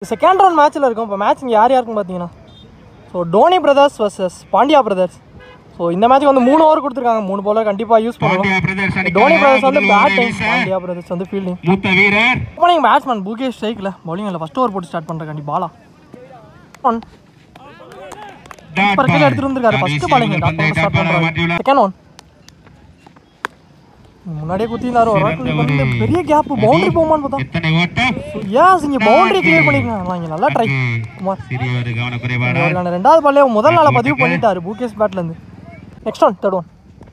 Second round மேட்ச்சில் இருக்கும் இப்போ மேட்ச் இங்கே யார் யாருக்கும் பார்த்தீங்கன்னா so Dhoni brothers versus Pandya brothers so இந்த மேட்ச் வந்து மூணு ஓவர் கொடுத்துருக்காங்க மூணு bowler கண்டிப்பாக யூஸ் பாண்டியா பண்ணுவோம் பிரதர்ஸ் டோனி அணிக்காக பிரதர்ஸ் வந்து முதல் ஓவரை பேட்டிங் வீச பாண்டியா பிரதர்ஸ் வந்து ஃபீல்டிங் மூத்த வீரர் ஓப்பனிங் பேட்ஸ்மேன் புகேஷ் ஸ்ட்ரைக்கில் பவுலிங் இல்லை ஃபஸ்ட் ஓவர் போட்டு ஸ்டார்ட் பண்ணுறக்காண்டி பாலா ஒன் டாட் இப்போ கீழே பால். எடுத்துட்டு வந்திருக்காரு தான் ஃபர்ஸ்ட் வீசிய பாலிங்க முதல் பந்தை ஸ்டார்ட் டாட் பாலாக பண்ணுறாரு மாற்றியுள்ளார். செகண்ட் ஒன் முன்னாடியே குத்தினாரு ஒரு வாட்டி வந்து பெரிய கேப் பவுண்டரி போமான்னு பார்த்தா எத்தனை ஓட்டம் ஏஸ் இங்கே பவுண்டரி கிளியர் பண்ணிருக்காங்க இங்கே நல்லா ட்ரை குமார் சிறிய ஒரு கவனக்குறைபாடா அவருக்கான ரெண்டாவது பால்லே முதல் நாளை பதிவு பண்ணிட்டாரு பூகேஷ் பேட்லேருந்து நெக்ஸ்ட் ஒன் தேர்ட் ஒன்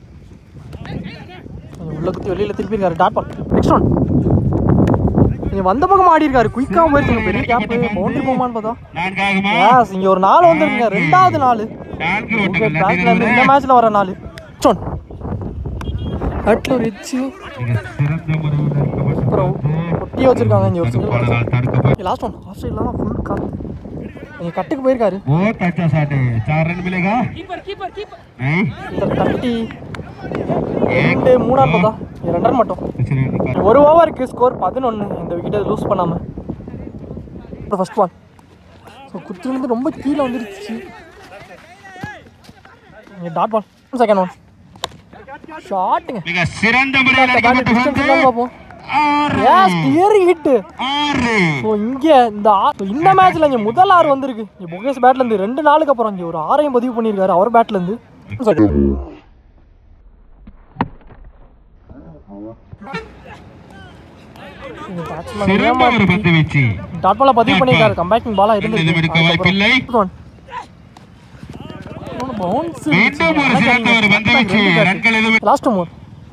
உள்ள குத்தி வெளியில் திருப்பியிருக்காரு டாட் பால் நெக்ஸ்ட் ஒன் நீங்கள் வந்த பக்கம் ஆடி இருக்காரு குயிக்காக போயிருக்கீங்க பெரிய கேப் பவுண்டரி போமான்னு பார்த்தா நான்காகுமா ஏஸ் இங்கே ஒரு நாள் வந்துருக்குங்க ரெண்டாவது நாள் நான்கு பூகேஷ் ஓட்டங்கள் பேட்ல இருந்து இந்த மேட்ச்ல வர நாள் நெக்ஸ்ட் ஒன் ஹட்ல ஒரு எச்சு மிக சிறந்த முறையில் இருக்கப்பட்ட அப்புறம் ஒட்டியே வச்சிருக்காங்க இங்கே ஒரு சிங்கிள் தடுப்பாளரால் தடுக்கப்பட்டு லாஸ்ட் ஒன் ஆஃப் சைட்லாம் ஃபுல் காத்து இங்கே கட்டுக்கு போயிருக்காரு ஓ தச்சா சாட்டு சார் ரன் மிலேகா नहीं இந்த தட்டி ரெண்டு மூணாவது பார்த்தா இது ரெண்டு ரன் மட்டும் दूसरे निकाल ஒரு ஓவருக்கு ஸ்கோர் பதினொன்று இந்த விக்கெட்டை லூஸ் பண்ணாமல் ஃபர்ஸ்ட் பால் ஸோ குத்துலேருந்து ரொம்ப கீழே வந்துருச்சு இங்கே டாட் பால் செகண்ட் ஒன் ஷாட்டுங்க மிக சிறந்த முறையில் அடிக்கப்பட்ட டிஸ்டன்ஸ் பந்து பார்ப்போம் ஆறு ஏஸ் கிளியரிங் ஹிட்டு ஆறு ஸோ இங்கே இந்த ஆ- so இந்த மேட்ச்ல இங்கே முதல் ஆறு வந்திருக்கு இங்கே புகேஷ் பேட்ல இருந்து ரெண்டு நாளுக்கு அப்புறம் இங்கே ஒரு ஆறையும் பதிவு பண்ணியிருக்காரு அவர் பேட்ல இருந்து சிறந்த ஒரு பந்து வீச்சு டாட் பாலா பதிவு பண்ணியிருக்காரு கம்பேக்கிங் பாலா மீண்டும் எடுக்க வாய்ப்பில்லை மீண்டும் ஒரு சிறந்த ஒரு பந்து வீச்சு ரன்கள் எதுவும் லாஸ்ட் மோர்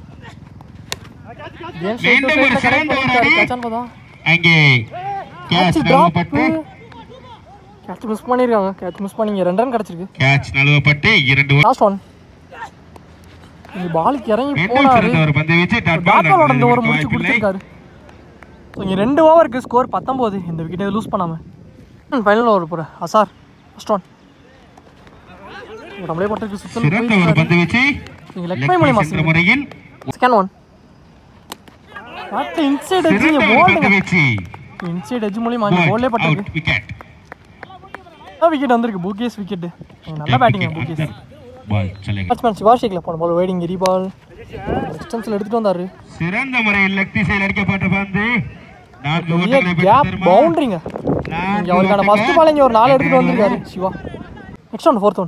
மீண்டும் ஒரு சிறந்த ஒரு அடி. அங்கே கேட்ச் நழுவப்பட்டு கேட்ச் மிஸ் பண்ணியிருக்காங்க கேட்ச் மிஸ் பண்ணி இங்கே ரெண்டு ரன் கிடச்சிருக்கு கேட்ச் நழுவப்பட்டு இரண்டு ஓ- லாஸ்ட் ஒன் இங்கே பாலுக்கு இறங்கி மீண்டும் போனாரு சிறந்த ஒரு பந்து வீச்சு டாட் பால் பேட்பாலோட இந்த ரன்கள் ஓவர் எடுக்க முடிச்சு வாய்ப்பில்லை கொடுத்துருக்காரு ஸோ இங்கே ரெண்டு ஓவருக்கு ஸ்கோர் பத்தொம்போது இந்த விக்கெட்டை லூஸ் பண்ணாமல் ஃபைனல் ஓவர் போகிற அசார் ஃபஸ்ட் ஒன் நம்மளே போட்டிருக்கு சுத்தம் சிறந்த ஒரு பந்து வீச்சு நீங்கள் லெக் பை மூலியமா சென்ற முறையில் செகண்ட் ஒன் அடுத்து இன்சைட் எட்ஜ் சிறந்த இங்கே ஒரு பந்து போல்டுங்க வீச்சு இன்சைட் எட்ஜ் மூலியமா இங்கே போல்டே பட்டிருக்கு அவுட் விக்கெட் விக்கெட் வந்திருக்கு பூகேஸ் விக்கெட் நல்ல பேட்டிங் பூகேஸ் பால் செல்லுங்க பேட்ஸ்மேன் சிவாஷிக்கில் போன பால் வெயிடிங் எரி பால் டிஸ்டன்ஸில் எடுத்துகிட்டு வந்தாரு சிறந்த முறையில் லெக் திசையில் அடிக்கப்பட்ட பந்து நான்கு பெரிய ஓட்டங்களை பெற்று கேப் தருமா? பவுண்டரிங்க நான்கு இங்கே அவருக்கான ஃபர்ஸ்ட் ஓட்டங்கள் பால் இங்கே ஒரு நாலு எடுத்துகிட்டு வந்திருக்காரு Siva next one fourth one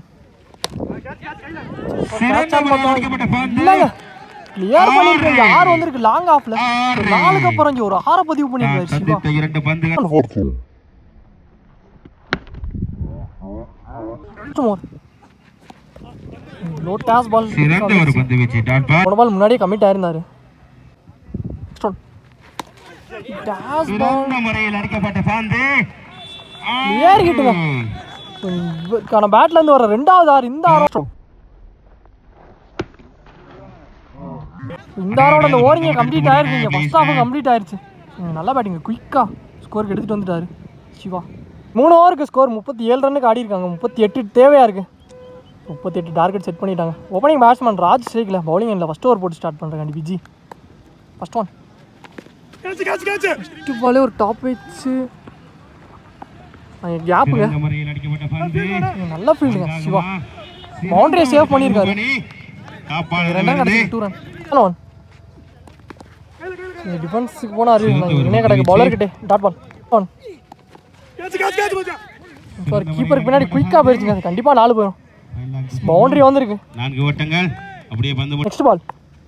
சிறந்த முறையில் அடிக்கப்பட்ட பந்து இல்லைங்க கிளியர் பண்ணிருக்காங்க ஆறு வந்திருக்கு லாங் ஆஃப்ல ஆறு. நாலுக்கு அப்புறம் இங்கே ஒரு ஆறை பதிவு பண்ணிருக்காரு சிவா சந்தித்த இரண்டு பந்துகள் மோர் லோ டாஸ் பால் சிறந்த ஒரு பந்து வீச்சு டாட் பால் போன பால் முன்னாடியே கமிட் ஆயிருந்தாரு நெக்ஸ்ட் ஒன் டாஸ் பால் சிறந்த முறையில் அடிக்கப்பட்ட பந்து Clear hit-ங்க. இவருக்கான பேட்ல இருந்து வர ரெண்டாவது ஆறு இந்த ஆரம் இந்த ஆரோட அந்த ஓரிங்க கம்ப்ளீட் ஆயிருக்குங்க ஃபர்ஸ்ட் ஹாஃப் கம்ப்ளீட் ஆயிருச்சு ம், நல்லா பேட்டிங்க குயிக்கா ஸ்கோருக்கு எடுத்துட்டு வந்துட்டாரு சிவா மூணு ஓவருக்கு ஸ்கோர் முப்பத்தி ஏழு ரன்னுக்கு ஆடி இருக்காங்க முப்பத்தி எட்டு தேவையா இருக்கு முப்பத்தி எட்டு டார்கெட் செட் பண்ணிட்டாங்க ஓப்பனிங் பேட்ஸ்மேன் ராஜ் ஸ்ட்ரைக்கில் பவுலிங் இல்லை ஃபர்ஸ்ட் ஓவர் போட்டு ஸ்டார்ட் பண்ணுறாங்க விஜி ஃபர்ஸ்ட் ஒன் ஃபஸ்ட்டு பாலே ஒரு டாப் வச்சு கேப்புங்க சிறந்த முறையில் அடிக்கப்பட்ட பந்து நல்ல ஃபீல்டுங்க சிவா பவுண்டரியை சேவ் பண்ணியிருக்காரு மணி காப்பாளர் ரெண்டாம் விருது. கிடச்சி டூ ரன் ஒன் டிஃபென்ஸுக்கு போனாரு இணைய கிடக்கு பவுலர் கிட்டே டாட் பால் ஒன் சார் கீப்பருக்கு பின்னாடி குயிக்காக போயிருச்சுங்க அது கண்டிப்பாக நாலு போயிடும் பவுண்டரி வந்திருக்கு நான்கு ஓட்டங்கள் அப்படியே பந்து முடி- நெக்ஸ்ட் பால்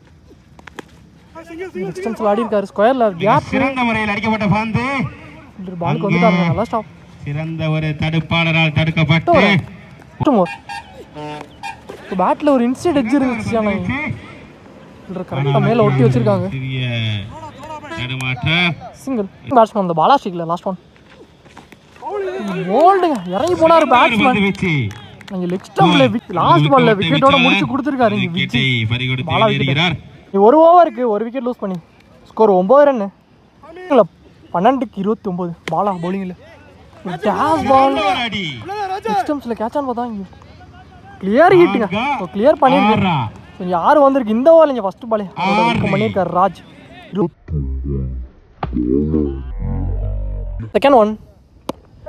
டிஸ்டன்ஸில் ஆடி இருக்காரு ஸ்கொயரில் கேப் சிறந்த முறையில் அடிக்கப்பட்ட பந்து பாலுக்கு வந்துட்டாருங்க நல்லா ஸ்டாப் சிறந்த ஒரு தடுப்பாளரால் தடுக்கப்பட்டு டூ மோர் பேட்டில் ஒரு இன்ஸ்டன்ட் எட்ஜ் இருந்துச்சு ஆனால் கரெக்டாக மேலே ஒட்டி வச்சிருக்காங்க சிறிய தடுமாற்றம் சிங்கிள் பேட்ஸ்மேன் அந்த பாலா ஸ்டிக்கில் லாஸ்ட் ஒன் ஓல்டுங்க இறங்கி போனார் ஒரு பேட்ஸ்மேன் பந்து வீச்சு நீங்கள் லெக் ஸ்டம்பில் லாஸ்ட் பால்ல விக்கெட்டோட முடிச்சு கொடுத்துருக்காரு இங்கே விக்கெட்டை விஜய் பறிகொடுத்து பாலா வெளியேறுகிறார் நீ ஒரு ஓவருக்கு ஒரு விக்கெட் லூஸ் பண்ணி ஸ்கோர் ஒம்பது ரன்னு இல்லை பன்னெண்டுக்கு இருபத்தி ஒம்பது பாலா பவுலிங்கில் டேஸ் பால் நல்ல ஒரு அடி சிஸ்டம்ஸில் கேட்ச் ஆன் பார்த்தா இங்கே கிளியர் ஹிட்டுங்க கிளியர் பண்ணியிருக்கு ஆறா. கொஞ்சம் யார் வந்திருக்கு இந்த ஓவர் இங்கே ஃபஸ்ட்டு பாலே பண்ணியிருக்காரு Raj second one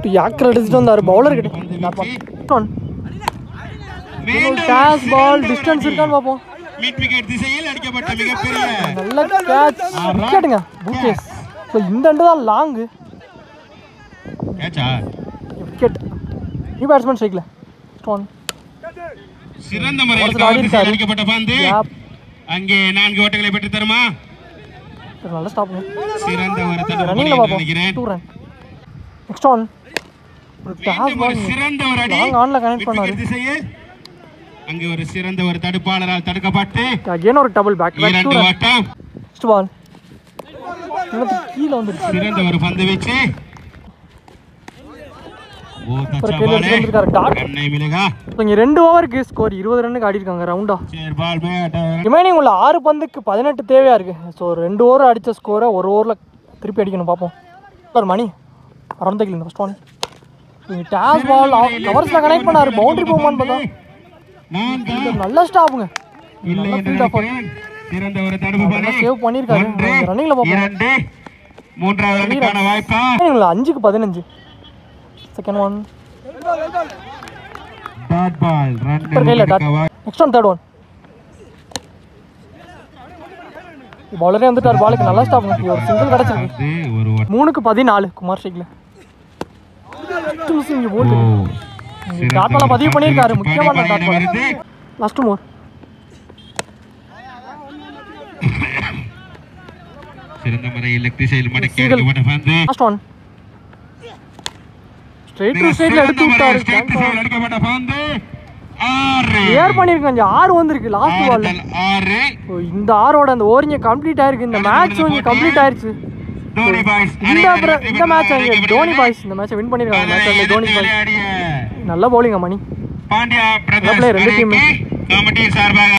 left yorker அடிச்சுட்டு வந்தார் பவுலர் கிட்ட மீண்டும் கேஷ் பால் டிஸ்டன்ஸ் இருக்கான்னு பார்ப்போம் மிட் விக்கெட் திசையில் அடிக்கப்பட்ட மிகப்பெரிய நல்ல கேட்ச் விக்கெட்டுங்க பூகேஸ் ஸோ இந்த ரெண்டு தான் லாங்கு கேட்சா விக்கெட் நியூ பேட்ஸ்மேன் ஸ்ட்ரைக்கில் ஸ்டோன் சிறந்த முறையில் ஒருத்தர் ஆடி கவர் திசையில் இருக்காரு. அடிக்கப்பட்ட பந்து கேப் அங்கே நான்கு ஓட்டங்களை பெற்று தருமா நல்ல ஸ்டாப்புங்க சிறந்த ஒரு தடுப்பு ரன்னிங்கில் என்று பார்ப்போம் நினைக்கிறேன் டூ ரன் நெக்ஸ்ட் ஒன் ஒரு டேஸ் மீண்டும் ஒரு பால் சிறந்த ஒரு அடி லாங் ஆனில் கனெக்ட் மிட் பண்ணாரு விக்கெட் திசையில் அங்கே ஒரு சிறந்த ஒரு தடுப்பாளரால் தடுக்கப்பட்டு அகைன் ஒரு டபுள் பேக் பேக் டூ இரண்டு ரன் ஓட்டம் நெக்ஸ்ட் பால் இன்னத்துக்கு கீழே வந்துருச்சு சிறந்த ஒரு பந்து வீச்சு ஓ அப்புறம் தச்சா கையில் பாலே. எடுத்து வந்திருக்காரு டாட் கண்ணை மிளகா இப்போ இங்கே ரெண்டு ஓவருக்கு ஸ்கோர் இருபது ரன்னுக்கு ஆடி இருக்காங்க ரவுண்டா சேர் பால் பேட் ரிமைனிங் உள்ள ஆறு பந்துக்கு பதினெட்டு தேவையாக இருக்குது ஸோ ரெண்டு ஓவர் அடித்த ஸ்கோரை ஒரு ஓவரில் திருப்பி அடிக்கணும் பார்ப்போம் ஒரு மணி அரௌண்ட் த ஃபஸ்ட் ஒன் நீங்கள் டேஸ் பால் கவர்ஸில் கனெக்ட் பண்ணாரு பவுண்டரி போகுமான்னு பார்த்தா நான் தான் இது நல்ல ஸ்டாப்புங்க இல்லை நல்ல என்று ஃபீல்ட் ஆஃப் நினைக்கிறேன். சிறந்த ஒரு தடுப்பு நல்லா பந்து சேவ் பண்ணியிருக்காரு ஒன்று, ரன்னிங்கில் பார்ப்போம் இரண்டு மூன்றாவது ரன்னுக்கான வாய்ப்பா இல்லை அஞ்சுக்கு பதினஞ்சு second one dot ball run இப்போ கையில் dot next one third one பவுலரே வந்துட்டார் பாலுக்கு நல்லா ஸ்டாப்புங்க இது ஒரு சிங்கிள் கிடச்சிருக்கு அது ஒரு ஓட்டம். மூணுக்கு பதினாலு குமார் ஷேக்கில் இங்கே ஓ, போட்டு சிறந்த டாட் பாலை ஒரு பதிவு பந்து பண்ணியிருக்காரு வீச்சு முக்கியமான பாடி டாட் பால் வருது. லாஸ்ட் மோர் சிறந்த முறையில் லெக் திசையில் மடக்கி Single. அடிக்கப்பட்ட பந்து லாஸ்ட் ஒன் ஸ்ட்ரைட் டு ஸ்ட்ரைட்ல எடுத்து சிறந்த விட்டாரு முறையில் straight திசையில் அடிக்கப்பட்ட பந்து ஆறு ஏர் பண்ணிருக்கேன் கொஞ்சம் ஆறு வந்திருக்கு லாஸ்ட் பால்ல ஆறுதல் ஆறு இந்த ஆரோட அந்த ஓவரிங்க கம்ப்ளீட் ஆயிருக்கு இந்த மேட்ச் கொஞ்சம் கம்ப்ளீட் ஆயிருச்சு தோனி பாய்ஸ் இந்த அப்புறம் இந்த மேட்ச் அங்கே தோனி பாய்ஸ் இந்த மேட்சை வின் பண்ணிருக்காங்க மேட்ச் தோனி பாய்ஸ் விளையாடிய நல்ல பவுலிங்க மணி பாண்டியா player, ரெண்டு team. பிரதர்ஸ் கமிட்டி சார்பாக